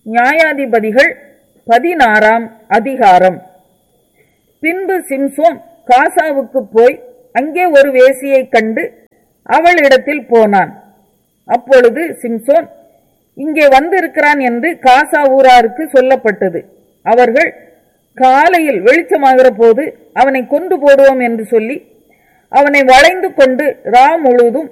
நியாயாதிபதிகள் பதினாறாம் அதிகாரம் பின்பு சிம்சோன் காசாவுக்கு போய் அங்கே ஒரு வேசியை கண்டு அவளிடத்தில் போனான் அப்பொழுது சிம்சோன் இங்கே வந்திருக்கிறான் என்று காசா ஊராருக்கு சொல்லப்பட்டது அவர்கள் காலையில் வெளிச்சமாகிற போது அவனை கொண்டு போடுவோம் என்று சொல்லி அவனை வளைந்து கொண்டு ரா முழுதும்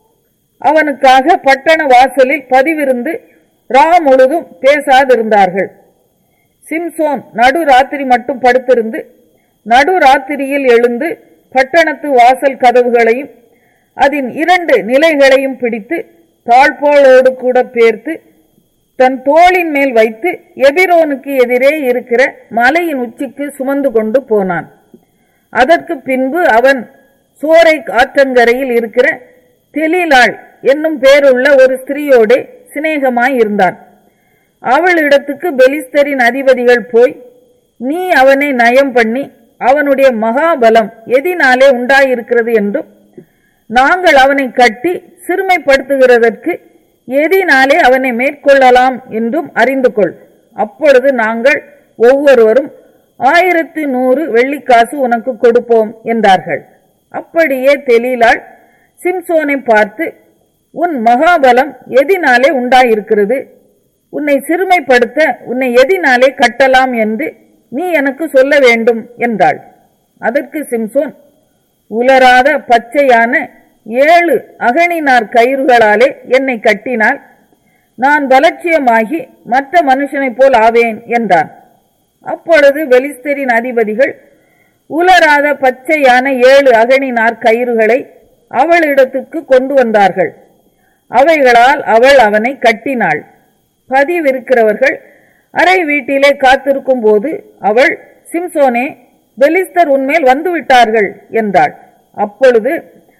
அவனுக்காக பட்டண வாசலில் பதிவிருந்து ரா முழுதும் பேசாதிருந்தார்கள் சிம்சோன் நடுராத்திரி மட்டும் படுத்திருந்து நடுராத்திரியில் எழுந்து பட்டணத்து வாசல் கதவுகளையும் அதன் இரண்டு நிலைகளையும் பிடித்து தாழ்போளோடு கூட பேர்த்து தன் தோளின் மேல் வைத்து எபிரோனுக்கு எதிரே இருக்கிற மலையின் உச்சிக்கு சுமந்து கொண்டு போனான் அதற்கு பின்பு அவன் சோரை ஆற்றங்கரையில் இருக்கிற தெலிலாள் என்னும் பேருள்ள ஒரு ஸ்திரீயோடே சிநேகமாய் இருந்தான் அவளிடத்துக்கு பெலிஸ்தரின் அதிபதிகள் போய் நீ அவனை நயம் பண்ணி அவனுடைய மகாபலம் எதினாலே உண்டாயிருக்கிறது என்றும் நாங்கள் அவனை கட்டி சிறுமைப்படுத்துகிறதற்கு எதினாலே அவனை மேற்கொள்ளலாம் என்றும் அறிந்து கொள் அப்பொழுது நாங்கள் ஒவ்வொருவரும் ஆயிரத்தி நூறு வெள்ளிக்காசு உனக்கு கொடுப்போம் என்றார்கள் அப்படியே தெலீலாள் சிம்சோனை பார்த்து உன் மகாபலம் எதினாலே உண்டாயிருக்கிறது உன்னை சிறுமைப்படுத்த உன்னை எதினாலே கட்டலாம் என்று நீ எனக்கு சொல்ல வேண்டும் என்றாள் அதற்கு சிம்சோன் உலராத பச்சையான ஏழு அகணினார் கயிறுகளாலே என்னை கட்டினால் நான் பலட்சியமாகி மற்ற மனுஷனைப் போல் ஆவேன் என்றான் அப்பொழுது பெலிஸ்தரின் அதிபதிகள் உலராத பச்சையான ஏழு அகணினார் கயிறுகளை அவளிடத்துக்கு கொண்டு வந்தார்கள் அவைகளால் அவள் அவனை கட்டினாள் பதிவிருக்கிறவர்கள் அறை வீட்டிலே காத்திருக்கும் போது அவள் சிம்சோனே பெலிஸ்தர் உன்மேல் வந்துவிட்டார்கள் என்றாள் அப்பொழுது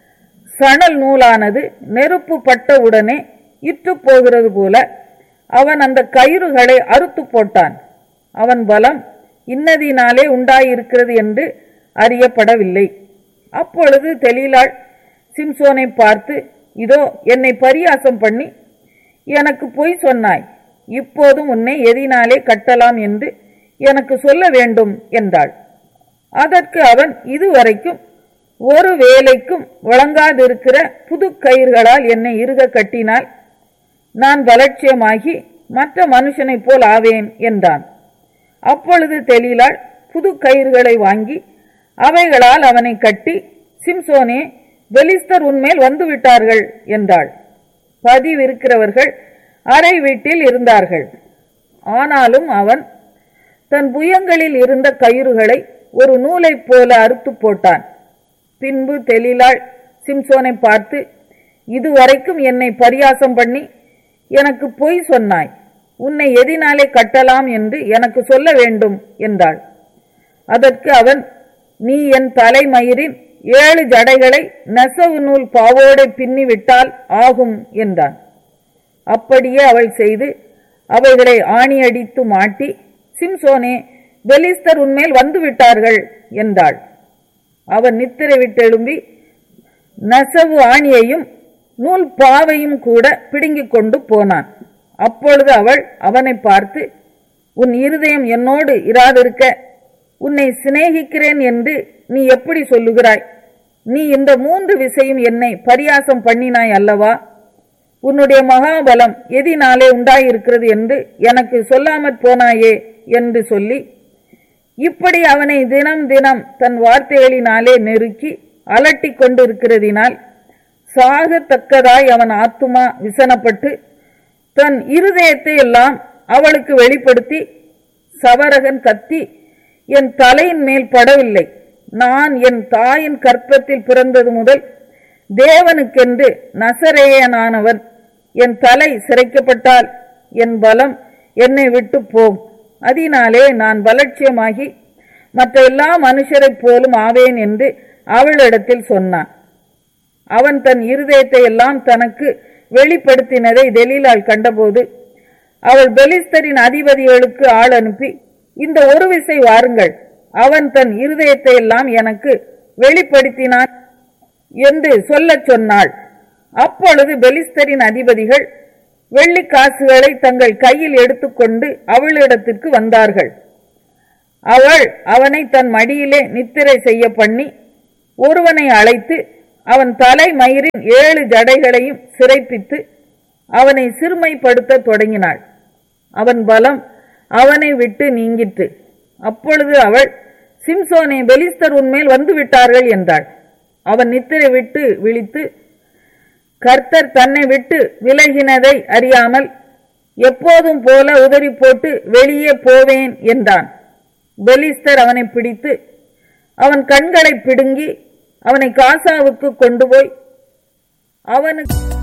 சணல் நூலானது நெருப்பு பட்டவுடனே இற்று போகிறது போல அவன் அந்த கயிறுகளை அறுத்து போட்டான் அவன் பலம் இன்னதினாலே உண்டாயிருக்கிறது என்று அறியப்படவில்லை அப்பொழுது தெலீலாள் சிம்சோனை பார்த்து இதோ என்னை பரியாசம் பண்ணி எனக்கு பொய் சொன்னாய் இப்போதும் உன்னை எதினாலே கட்டலாம் என்று எனக்கு சொல்ல வேண்டும் என்றாள் அதற்கு அவன் இதுவரைக்கும் ஒரு வேலைக்கும் வழங்காதிருக்கிற புது கயிர்களால் என்னை இறுக கட்டினால் நான் பலட்சியமாகி மற்ற மனுஷனைப் போல் ஆவேன் என்றான் அப்பொழுது தெலீலாள் புது கயிறுகளை வாங்கி அவைகளால் அவனை கட்டி சிம்சோனே பெலிஸ்தர் உன்மேல் வந்துவிட்டார்கள் என்றாள் பதிவிருக்கிறவர்கள் அறை வீட்டில் இருந்தார்கள் ஆனாலும் அவன் தன் புயங்களில் இருந்த கயிறுகளை ஒரு நூலைப் போல அறுத்து போட்டான் பின்பு தெளிலாள் சிம்சோனை பார்த்து இதுவரைக்கும் என்னை பரியாசம் பண்ணி எனக்கு பொய் சொன்னாய் உன்னை எதினாலே கட்டலாம் என்று எனக்கு சொல்ல வேண்டும் என்றாள் அதற்கு அவன் நீ என் தலைமயிரின் ஏழு ஜடைகளை நெசவு நூல் பாவோடை பின்னி விட்டால் ஆகும் என்றான் அப்படியே அவள் செய்து அவைகளை ஆணியடித்து மாட்டி சிம்சோனே பெலிஸ்தர் உன்மேல் வந்து விட்டார்கள் என்றாள் அவன் நித்திரை விட்டெழும்பி நெசவு ஆணியையும் நூல் பாவையும் கூட பிடுங்கிக் கொண்டு போனான் அப்பொழுது அவள் அவனை பார்த்து உன் இருதயம் என்னோடு இராதிருக்க உன்னை சிநேகிக்கிறேன் என்று நீ எப்படி சொல்லுகிறாய் நீ இந்த மூன்று விசையும் என்னை பரியாசம் பண்ணினாய் அல்லவா உன்னுடைய மகாபலம் எதினாலே உண்டாயிருக்கிறது என்று எனக்கு சொல்லாமற் போனாயே என்று சொல்லி இப்படி அவனை தினம் தினம் தன் வார்த்தைகளினாலே நெருக்கி அலட்டிக் கொண்டிருக்கிறதினால் சாகத்தக்கதாய் அவன் ஆத்துமா விசனப்பட்டு தன் இருதயத்தை எல்லாம் அவளுக்கு வெளிப்படுத்தி சவரகன் கத்தி என் தலையின் மேல் படவில்லை நான் என் தாயின் கற்பத்தில் பிறந்தது முதல் தேவனுக்கென்று நசரேயனானவன் என் தலை சிரைக்கப்பட்டால் என் பலம் என்னை விட்டு போம் அதனாலே நான் பலட்சியமாகி மற்ற எல்லா மனுஷரைப் போலும் ஆவேன் என்று அவளிடத்தில் சொன்னான் அவன் தன் இருதயத்தை எல்லாம் தனக்கு வெளிப்படுத்தினதை தெலீலாள் கண்டபோது அவள் பெலிஸ்தரின் அதிபதிகளுக்கு ஆள் அனுப்பி இந்த ஒரு விசை வாருங்கள் அவன் தன் இருதயத்தை எல்லாம் எனக்கு வெளிப்படுத்தினான் என்று சொல்லச் சொன்னாள் அப்பொழுது பெலிஸ்தரின் அதிபதிகள் வெள்ளி காசுகளை தங்கள் கையில் எடுத்துக்கொண்டு அவளிடத்திற்கு வந்தார்கள் அவள் அவனை தன் மடியிலே நித்திரை செய்ய பண்ணி ஒருவனை அழைத்து அவன் தலை மயிரின் ஏழு ஜடைகளையும் சிறைப்பித்து அவனை சிறுமைப்படுத்த தொடங்கினாள் அவன் பலம் அவனை விட்டு நீங்கிற்று அப்பொழுது அவள் சிம்சோனே பெலிஸ்தர் உன்மேல் வந்து விட்டார்கள் என்றாள் அவன் நித்திரை விட்டு விழித்து கர்த்தர் தன்னை விட்டு விலகினதை அறியாமல் எப்போதும் போல உதறி போட்டு வெளியே போவேன் என்றான் பெலிஸ்தர் அவனை பிடித்து அவன் கண்களை பிடுங்கி அவனை காசாவுக்கு கொண்டு போய் அவனுக்கு